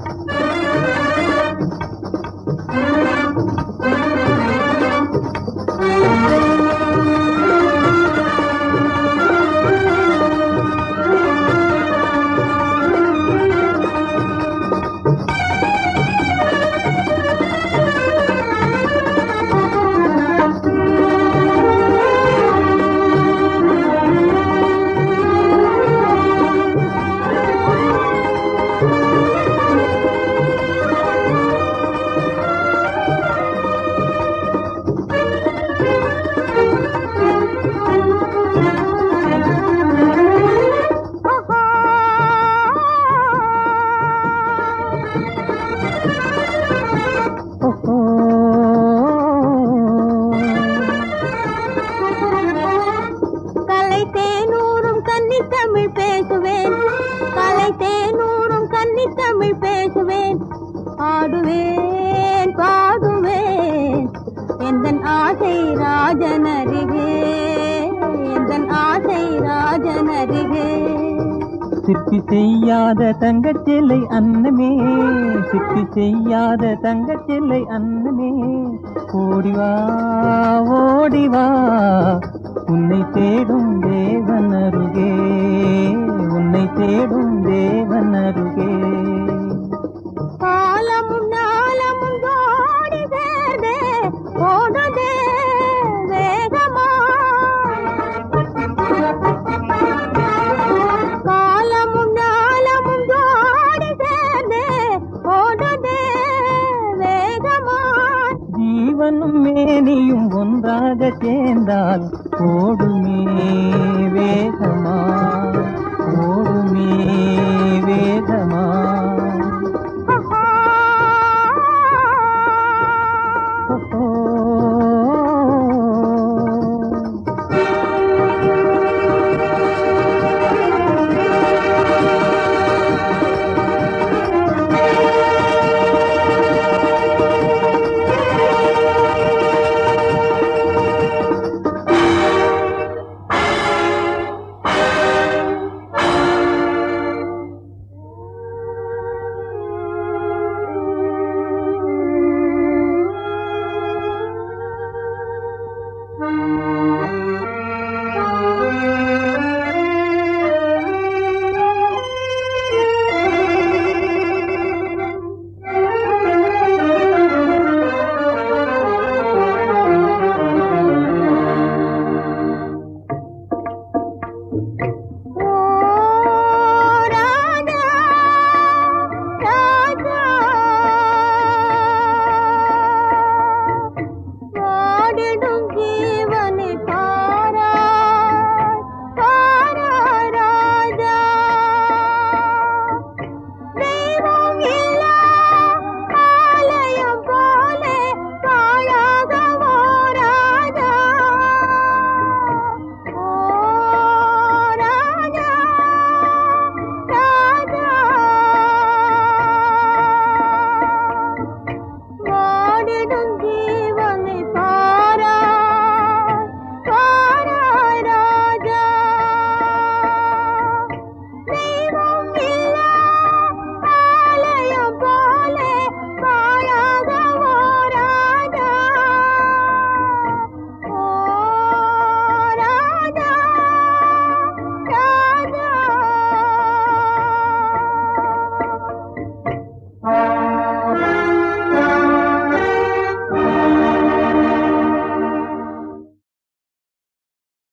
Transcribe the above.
கலை தேனூரும் கன்னி தமிழ் பேசுவேன் கலை தேனூரும் கன்னி தமிழ் பேசுவேன் ஆடுவேன் பாடுவேன் எந்தன் ஆசை ராஜனருகே எந்தன் ஆசை ராஜனருகே சிற்பி செய்யாத தங்கச்சிலை அன்னமே சிற்பி செய்யாத தங்கச்சிலை அன்னமே ஓடிவா ஓடிவா உன்னை தேடும் தேவன் அருகே உன்னை தேடும் தேவன் அருகே காலமும் நாளமும் ஜோடி சேர்ந்தே ஓடுதே வேகமா காலமும் நாளமும் ஜோடி சேர்ந்தே ஓடுதே வேகமா ஜீவனும் மேனியும் ஒன்றாக சேர்ந்தால் ஓடுமே